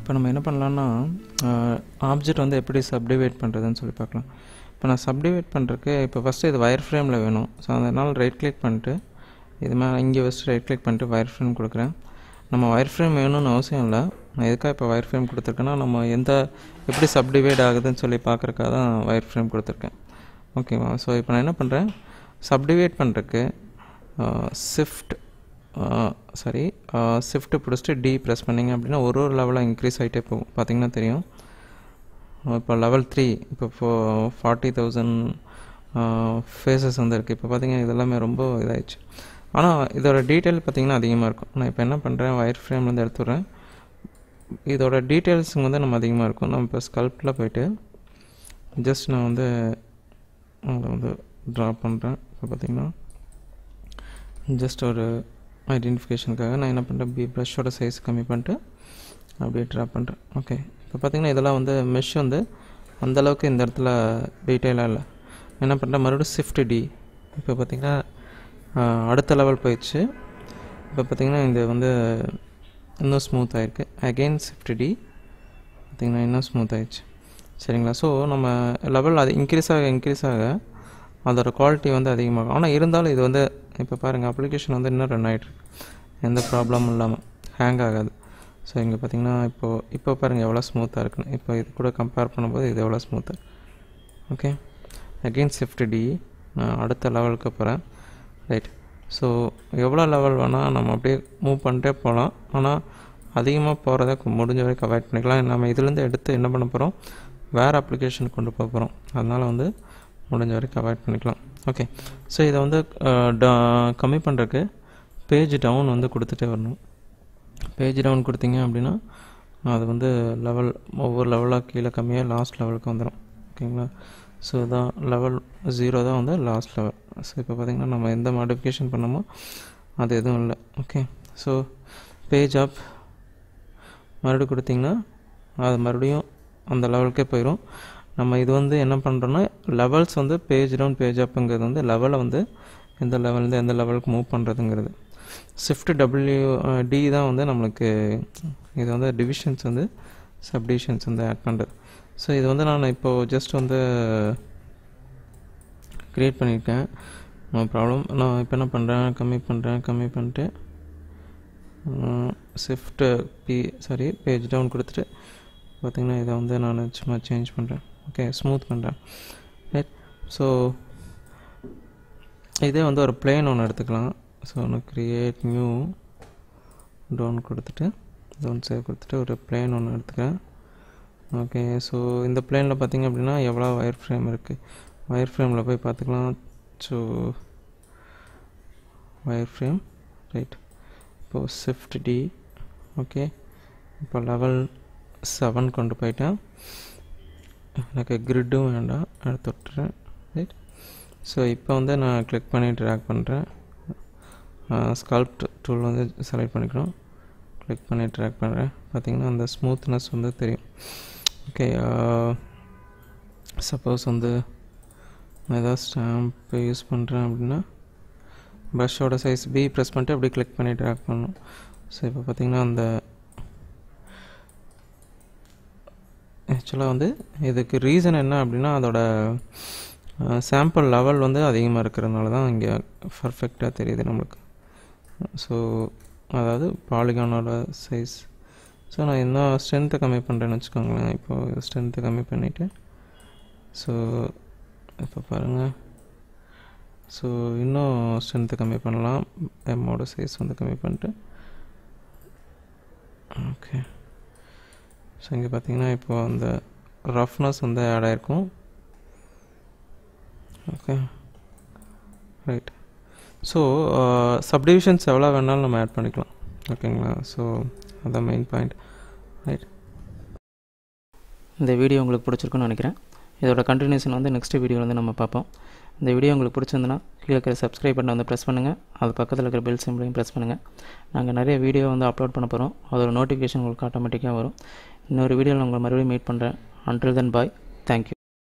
இப்போ நம்ம என்ன பண்ணலான்னா ஆப்ஜெக்ட் வந்து எப்படி சப்டிவைட் பண்ணுறதுன்னு சொல்லி பார்க்கலாம் இப்போ நான் சப்டிவைட் பண்ணுறதுக்கு இப்போ ஃபஸ்ட்டு இது வயர் ஃப்ரேமில் வேணும் ஸோ அதனால் ரைட் கிளிக் பண்ணிட்டு இது மேலே இங்கே ஃபஸ்ட்டு ரைட் கிளிக் பண்ணிட்டு வயர் ஃப்ரேம் கொடுக்குறேன் நம்ம வயர் ஃப்ரேம் வேணும்னு அவசியம் இல்லை நான் எதுக்காக இப்போ வயர் ஃப்ரேம் கொடுத்துருக்கேன்னா நம்ம எந்த எப்படி சப்டிவைட் ஆகுதுன்னு சொல்லி பார்க்குறக்காக தான் வயர் ஃப்ரேம் கொடுத்துருக்கேன் ஓகேவா ஸோ இப்போ நான் என்ன பண்ணுறேன் சப்டிவைட் பண்ணுறதுக்கு ஷிஃப்ட் சாரி ஷிஃப்ட்டு பிடிச்சிட்டு டி ப்ரெஸ் பண்ணிங்க அப்படின்னா ஒரு ஒரு லெவலாக இன்க்ரீஸ் ஆகிட்டே போகும் பார்த்தீங்கன்னா தெரியும் இப்போ லெவல் த்ரீ இப்போ ஃபோ ஃபார்ட்டி தௌசண்ட் ஃபேஸஸ் வந்து இருக்குது இப்போ பார்த்தீங்கன்னா இதெல்லாமே ரொம்ப இதாகிடுச்சு ஆனால் இதோட டீட்டெயில் பார்த்திங்கன்னா அதிகமாக இருக்கும் நான் இப்போ என்ன பண்ணுறேன் ஒயர் ஃப்ரேம்லேருந்து எடுத்துடுறேன் இதோட டீட்டெயில்ஸுங்க வந்து நம்ம அதிகமாக இருக்கும் நம்ம இப்போ ஸ்கல்ப்டில் போயிட்டு ஜஸ்ட் நான் வந்து அதை வந்து ட்ரா பண்ணுறேன் இப்போ பார்த்திங்கன்னா ஜஸ்ட் ஒரு ஐடென்டிஃபிகேஷனுக்காக நான் என்ன பண்ணுறேன் பி ப்ரஷோட சைஸ் கம்மி பண்ணிட்டு அப்படியே ட்ரா பண்ணுறேன் ஓகே இப்போ பார்த்திங்கன்னா இதெல்லாம் வந்து மெஷ் வந்து அந்தளவுக்கு இந்த இடத்துல டீட்டெயிலாக இல்லை என்ன பண்ணுறேன் மறுபடியும் ஷிஃப்ட் டி இப்போ பார்த்திங்கன்னா அடுத்த லெவல் போயிடுச்சு இப்போ பார்த்திங்கன்னா இது வந்து இன்னும் ஸ்மூத் ஆகிருக்கு அகெயின் ஷிஃப்ட் டி பார்த்திங்கன்னா இன்னும் ஸ்மூத் ஆயிடுச்சு சரிங்களா ஸோ நம்ம லெவல் அது இன்க்ரீஸ் ஆக இன்க்ரீஸ் ஆக அதோட குவாலிட்டி வந்து அதிகமாகும் ஆனால் இருந்தாலும் இது வந்து இப்போ பாருங்கள் அப்ளிகேஷன் வந்து இன்னும் ரன் ஆகிட்ருக்கு எந்த ப்ராப்ளமும் இல்லாமல் ஹேங் ஆகாது ஸோ இங்கே பார்த்தீங்கன்னா இப்போது இப்போ பாருங்கள் எவ்வளோ ஸ்மூத்தாக இருக்குன்னு இப்போ இது கூட கம்பேர் பண்ணும்போது இது எவ்வளோ ஸ்மூத்தாக ஓகே அகெயின் ஷிஃப்ட் டி நான் அடுத்த லெவலுக்கு போகிறேன் ரைட் ஸோ எவ்வளோ லெவல் வேணால் நம்ம அப்படியே மூவ் பண்ணிட்டே போகலாம் ஆனால் அதிகமாக போகிறத முடிஞ்ச வரைக்கும் அவாய்ட் பண்ணிக்கலாம் நம்ம இதுலேருந்து எடுத்து என்ன பண்ண போகிறோம் வேறு அப்ளிகேஷன் கொண்டு போக போகிறோம் அதனால் வந்து முடிஞ்ச வரைக்கும் அவாய்ட் பண்ணிக்கலாம் ஓகே ஸோ இதை வந்து கம்மி பண்ணுறதுக்கு பேஜ் டவுன் வந்து கொடுத்துட்டே வரணும் பேஜ் டவுன் கொடுத்தீங்க அப்படின்னா அது வந்து லெவல் ஒவ்வொரு லெவலாக கீழே கம்மியாக லாஸ்ட் லெவலுக்கு வந்துடும் ஓகேங்களா ஸோ இதான் லெவல் ஜீரோ தான் வந்து லாஸ்ட் லெவல் ஸோ இப்போ பார்த்திங்கன்னா நம்ம எந்த மாடிஃபிகேஷன் பண்ணமோ அது எதுவும் இல்லை ஓகே ஸோ பேஜ் அப் மறுபடியும் கொடுத்திங்கன்னா அது மறுபடியும் அந்த லெவலுக்கே போயிடும் நம்ம இது வந்து என்ன பண்ணுறோன்னா லெவல்ஸ் வந்து பேஜ் டவுன் பேஜ் அப்புங்கிறது வந்து லெவலை வந்து எந்த லெவல்லேருந்து எந்த லெவலுக்கு மூவ் பண்ணுறதுங்கிறது ஷிஃப்ட் டபிள்யூ டி தான் வந்து நம்மளுக்கு இது வந்து டிவிஷன்ஸ் வந்து சப்டிவிஷன்ஸ் வந்து ஆட் பண்ணுறது ஸோ இது வந்து நான் இப்போது ஜஸ்ட் வந்து க்ரியேட் பண்ணியிருக்கேன் நோ ப்ராப்ளம் நான் இப்போ என்ன பண்ணுறேன் கம்மி பண்ணுறேன் கம்மி பண்ணிட்டு shift B sorry page down கொடுத்துட்டு பார்த்திங்கன்னா இதை வந்து நான் சும்மா சேஞ்ச் பண்ணுறேன் ஓகே ஸ்மூத் பண்ணுறேன் ரைட் ஸோ இதே வந்து ஒரு பிளேன் ஒன்று எடுத்துக்கலாம் ஸோ ஒன்று க்ரியேட் நியூ டவுன் கொடுத்துட்டு டவுன் சேவ் கொடுத்துட்டு ஒரு பிளேன் ஒன்று எடுத்துக்கிறேன் ஓகே ஸோ இந்த பிளேனில் பார்த்திங்க அப்படின்னா எவ்வளோ ஒயர் ஃப்ரேம் இருக்குது ஒயர் ஃப்ரேமில் போய் பார்த்துக்கலாம் ஸோ ஒயர் ஃப்ரேம் ரைட் இப்போது ஷிஃப்ட் டி ஓகே இப்போ லெவல் செவன் கொண்டு போயிட்டேன் எனக்கு கிரிட்டும் வேண்டாம் எடுத்து விட்டுறேன் ரைட் ஸோ இப்போ வந்து நான் கிளிக் பண்ணி ட்ராக் பண்ணுறேன் ஸ்கல்ப்ட் டூல் வந்து செலக்ட் பண்ணிக்கணும் கிளிக் பண்ணி ட்ராக் பண்ணுறேன் பார்த்திங்கன்னா அந்த ஸ்மூத்னஸ் வந்து தெரியும் ஓகே சப்போஸ் வந்து நான் ஏதாவது ஸ்டாம்ப் யூஸ் பண்ணுறேன் அப்படின்னா ப்ரஷோட சைஸ் பி ப்ரெஸ் பண்ணிட்டு அப்படியே கிளிக் பண்ணி ட்ராக் பண்ணணும் ஸோ இப்போ பார்த்திங்கன்னா அந்த ஆக்சுவலாக வந்து இதுக்கு ரீசன் என்ன அப்படின்னா அதோட சாம்பிள் லெவல் வந்து அதிகமாக இருக்கிறதுனால தான் இங்கே பர்ஃபெக்டாக தெரியுது நம்மளுக்கு ஸோ அதாவது பாலிகானோட சைஸ் ஸோ நான் இன்னும் ஸ்ட்ரென்த்தை கம்மி பண்ணுறேன்னு வச்சுக்கோங்களேன் இப்போது ஸ்ட்ரென்த்தை கம்மி பண்ணிவிட்டு ஸோ இப்போ பாருங்கள் ஸோ இன்னும் ஸ்ட்ரென்த்தை கம்மி பண்ணலாம் எம்மோட சைஸ் வந்து கம்மி பண்ணிட்டு ஓகே ஸோ இங்கே பார்த்தீங்கன்னா இப்போது அந்த ரஃப்னஸ் வந்து ஆட் ஆகிருக்கும் ஓகே ரைட் ஸோ சப்டிவிஷன்ஸ் எவ்வளோ வேணாலும் நம்ம ஆட் பண்ணிக்கலாம் ஓகேங்களா ஸோ அதான் மெயின் பாயிண்ட் ரைட் இந்த வீடியோ உங்களுக்கு பிடிச்சிருக்குன்னு நினைக்கிறேன் இதோட கண்டினியூஷன் வந்து நெக்ஸ்ட் வீடியோ வந்து நம்ம பார்ப்போம் இந்த வீடியோ உங்களுக்கு பிடிச்சிருந்துன்னா கீழே இருக்கிற சப்ஸ்கிரைப் பட்டன் வந்து ப்ரெஸ் பண்ணுங்கள் அது பக்கத்தில் இருக்கிற பெல் சிம்பிளையும் ப்ரெஸ் பண்ணுங்கள் நாங்கள் நிறைய வீடியோ வந்து அப்லோட் பண்ண போகிறோம் அதோட நோட்டிஃபிகேஷன் உங்களுக்கு ஆட்டோமேட்டிக்காக வரும் இன்னொரு வீடியோவில் உங்களை மறுபடியும் மீட் பண்ணுறேன் அன்டில் தென் பாய் தேங்க்யூ